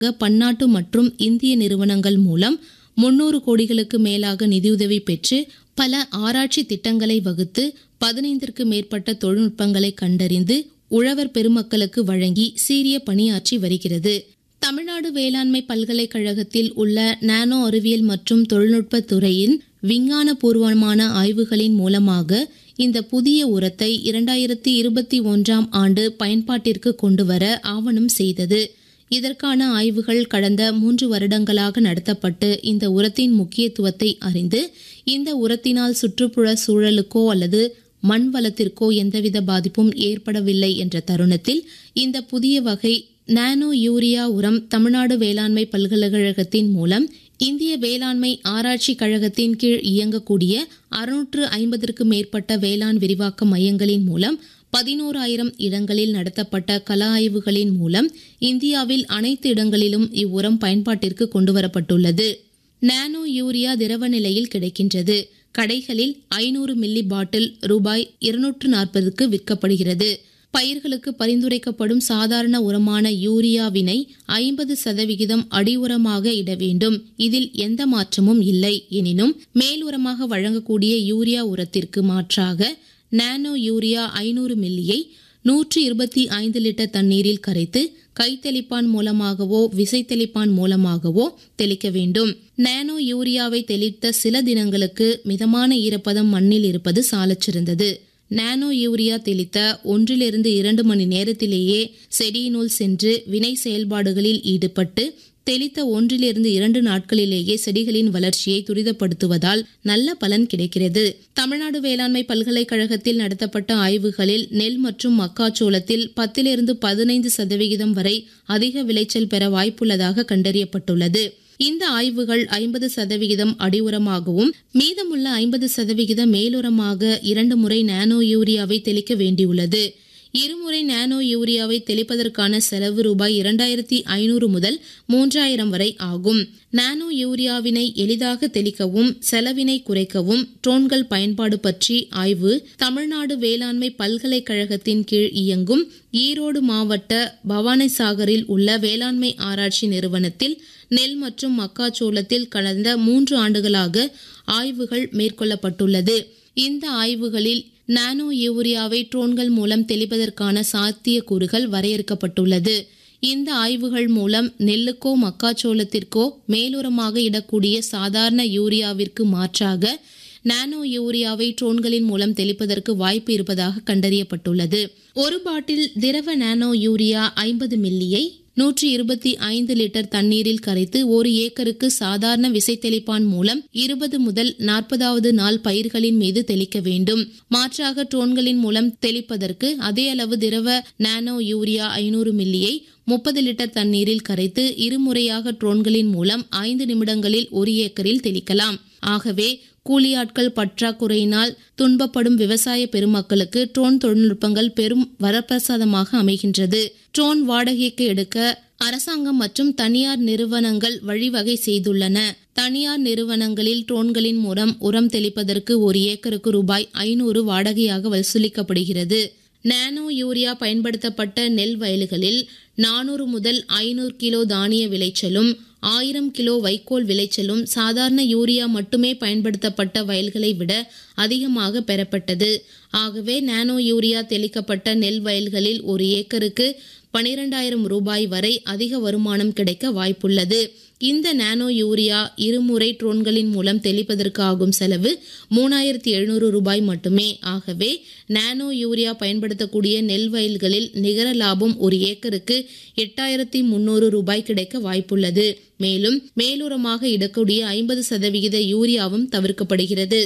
பன்னாட்டு மற்றும் இந்திய நிறுவனங்கள் மூலம் முன்னூறு கோடிகளுக்கு மேலாக நிதியுதவி பெற்று பல ஆராய்ச்சி திட்டங்களை வகுத்து பதினைந்திற்கு மேற்பட்ட தொழில்நுட்பங்களை கண்டறிந்து உழவர் பெருமக்களுக்கு வழங்கி சீரிய பணியாற்றி வருகிறது தமிழ்நாடு வேளாண்மை பல்கலைக்கழகத்தில் உள்ள நானோ அறிவியல் மற்றும் தொழில்நுட்ப துறையின் விஞ்ஞான பூர்வமான ஆய்வுகளின் மூலமாக இந்த புதிய உரத்தை இரண்டாயிரத்தி இருபத்தி ஒன்றாம் ஆண்டு பயன்பாட்டிற்கு கொண்டுவர ஆவணம் செய்தது இதற்கான ஆய்வுகள் கடந்த மூன்று வருடங்களாக நடத்தப்பட்டு இந்த உரத்தின் முக்கியத்துவத்தை அறிந்து இந்த உரத்தினால் சுற்றுப்புற சூழலுக்கோ அல்லது மண் வளத்திற்கோ எந்தவித பாதிப்பும் ஏற்படவில்லை என்ற தருணத்தில் இந்த புதிய வகை நானோ யூரியா உரம் தமிழ்நாடு வேளாண்மை பல்கலைக்கழகத்தின் மூலம் இந்திய வேளாண்மை ஆராய்ச்சி கழகத்தின் கீழ் இயங்கக்கூடிய அறுநூற்று ஐம்பதற்கு மேற்பட்ட வேளாண் விரிவாக்க மையங்களின் மூலம் பதினோராயிரம் இடங்களில் நடத்தப்பட்ட கள ஆய்வுகளின் மூலம் இந்தியாவில் அனைத்து இடங்களிலும் இவ்வுரம் பயன்பாட்டிற்கு கொண்டுவரப்பட்டுள்ளது நானோ யூரியா திரவ நிலையில் கிடைக்கின்றது கடைகளில் ஐநூறு மில்லி பாட்டில் ரூபாய் இருநூற்று நாற்பதுக்கு விற்கப்படுகிறது பயிர்களுக்கு பரிந்துரைக்கப்படும் சாதாரண உரமான யூரியாவினை ஐம்பது சதவிகிதம் அடி உரமாக இட வேண்டும் இதில் எந்த மாற்றமும் இல்லை எனினும் மேல் உரமாக வழங்கக்கூடிய யூரியா உரத்திற்கு மாற்றாக நானோ யூரியா ஐநூறு மில்லியை நூற்று இருபத்தி ஐந்து லிட்டர் தண்ணீரில் கரைத்து கைத்தெளிப்பான் மூலமாகவோ விசைத்தெளிப்பான் மூலமாகவோ தெளிக்க வேண்டும் நானோ யூரியாவை தெளித்த சில தினங்களுக்கு மிதமான ஈரப்பதம் மண்ணில் இருப்பது சாலச்சிறந்தது நானோ யூரியா தெளித்த ஒன்றிலிருந்து இரண்டு மணி நேரத்திலேயே செடியினுள் சென்று வினை செயல்பாடுகளில் ஈடுபட்டு தெளித்த ஒன்றிலிருந்து இரண்டு நாட்களிலேயே செடிகளின் வளர்ச்சியை துரிதப்படுத்துவதால் நல்ல பலன் கிடைக்கிறது தமிழ்நாடு வேளாண்மை பல்கலைக்கழகத்தில் நடத்தப்பட்ட ஆய்வுகளில் நெல் மற்றும் மக்காச்சோளத்தில் பத்திலிருந்து பதினைந்து சதவிகிதம் வரை அதிக விளைச்சல் பெற வாய்ப்புள்ளதாக கண்டறியப்பட்டுள்ளது இந்த ஆய்வுகள் ஐம்பது சதவிகிதம் அடியுரமாகவும் மீதமுள்ள ஐம்பது சதவிகித மேலுரமாக இரண்டு முறை நானோ யூரியாவை தெளிக்க வேண்டியுள்ளது இருமுறை நானோ யூரியாவை தெளிப்பதற்கான செலவு ரூபாய் இரண்டாயிரத்தி ஐநூறு முதல் மூன்றாயிரம் வரை ஆகும் நானோ யூரியாவினை எளிதாக தெளிக்கவும் செலவினை குறைக்கவும் ட்ரோன்கள் பயன்பாடு பற்றி ஆய்வு தமிழ்நாடு வேளாண்மை பல்கலைக்கழகத்தின் கீழ் இயங்கும் ஈரோடு மாவட்ட பவானிசாகரில் உள்ள வேளாண்மை ஆராய்ச்சி நிறுவனத்தில் நெல் மற்றும் மக்காச்சோளத்தில் கடந்த மூன்று ஆண்டுகளாக ஆய்வுகள் மேற்கொள்ளப்பட்டுள்ளது இந்த ஆய்வுகளில் நானோ யூரியாவை ட்ரோன்கள் மூலம் தெளிப்பதற்கான சாத்தியக்கூறுகள் வரையறுக்கப்பட்டுள்ளது இந்த ஆய்வுகள் மூலம் நெல்லுக்கோ மக்காச்சோளத்திற்கோ மேலுரமாக இடக்கூடிய சாதாரண யூரியாவிற்கு மாற்றாக நானோ யூரியாவை ட்ரோன்களின் மூலம் தெளிப்பதற்கு வாய்ப்பு இருப்பதாக கண்டறியப்பட்டுள்ளது ஒரு பாட்டில் திரவ நானோ யூரியா ஐம்பது மில்லியை நூற்றி இருபத்தி ஐந்து லிட்டர் தண்ணீரில் கரைத்து ஒரு ஏக்கருக்கு சாதாரண விசைத்தெளிப்பான் மூலம் இருபது முதல் நாற்பதாவது நாள் பயிர்களின் மீது தெளிக்க வேண்டும் மாற்றாக ட்ரோன்களின் மூலம் தெளிப்பதற்கு அதே அளவு திரவ நானோ யூரியா ஐநூறு மில்லியை முப்பது லிட்டர் தண்ணீரில் கரைத்து இருமுறையாக ட்ரோன்களின் மூலம் ஐந்து நிமிடங்களில் ஒரு ஏக்கரில் தெளிக்கலாம் ஆகவே கூலியாட்கள் பற்றாக்குறையினால் துன்பப்படும் விவசாய பெருமக்களுக்கு ட்ரோன் தொழில்நுட்பங்கள் பெரும் வரப்பிரசாதமாக அமைகின்றது ட்ரோன் வாடகைக்கு எடுக்க அரசாங்கம் மற்றும் தனியார் நிறுவனங்கள் வழிவகை செய்துள்ளன தனியார் நிறுவனங்களில் ட்ரோன்களின் மூலம் உரம் தெளிப்பதற்கு ஒரு ஏக்கருக்கு ரூபாய் ஐநூறு வாடகையாக வசூலிக்கப்படுகிறது நானோ யூரியா பயன்படுத்தப்பட்ட நெல் வயல்களில் நானூறு முதல் ஐநூறு கிலோ தானிய விளைச்சலும் ஆயிரம் கிலோ வைக்கோல் விளைச்சலும் சாதாரண யூரியா மட்டுமே பயன்படுத்தப்பட்ட வயல்களை விட அதிகமாக பெறப்பட்டது ஆகவே நானோ யூரியா தெளிக்கப்பட்ட நெல் வயல்களில் ஒரு ஏக்கருக்கு பனிரெண்டாயிரம் ரூபாய் வரை அதிக வருமானம் கிடைக்க வாய்ப்புள்ளது இந்த நானோ யூரியா இருமுறை ட்ரோன்களின் மூலம் தெளிப்பதற்கு ஆகும் செலவு மூணாயிரத்தி எழுநூறு ரூபாய் மட்டுமே ஆகவே நானோ யூரியா பயன்படுத்தக்கூடிய நெல் வயல்களில் நிகர லாபம் ஒரு ஏக்கருக்கு எட்டாயிரத்தி முன்னூறு ரூபாய் கிடைக்க வாய்ப்புள்ளது மேலும் மேலுரமாக இடக்கூடிய ஐம்பது சதவிகித யூரியாவும் தவிர்க்கப்படுகிறது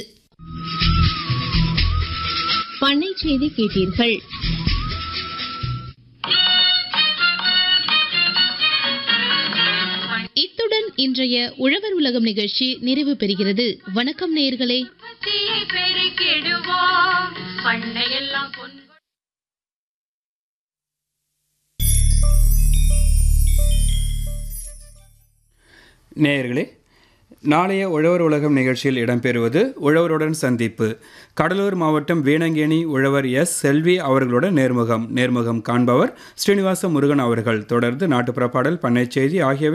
பண்ணை செய்தி கேட்டீர்கள் இத்துடன் இன்றைய உழவர் உலகம் நிகழ்ச்சி நிறைவு பெறுகிறது வணக்கம் நேயர்களே உற்பத்தியை பெருக்கிடுவோம் பண்ணையெல்லாம் பொன் நேயர்களே நாளைய உழவர் உலகம் நிகழ்ச்சியில் இடம்பெறுவது உழவருடன் சந்திப்பு கடலூர் மாவட்டம் வீணங்கேணி உழவர் எஸ் செல்வி அவர்களுடன் நேர்முகம் நேர்முகம் காண்பவர் ஸ்ரீனிவாச முருகன் அவர்கள் தொடர்ந்து நாட்டுப்புற பாடல் பண்ணை செய்தி ஆகியவை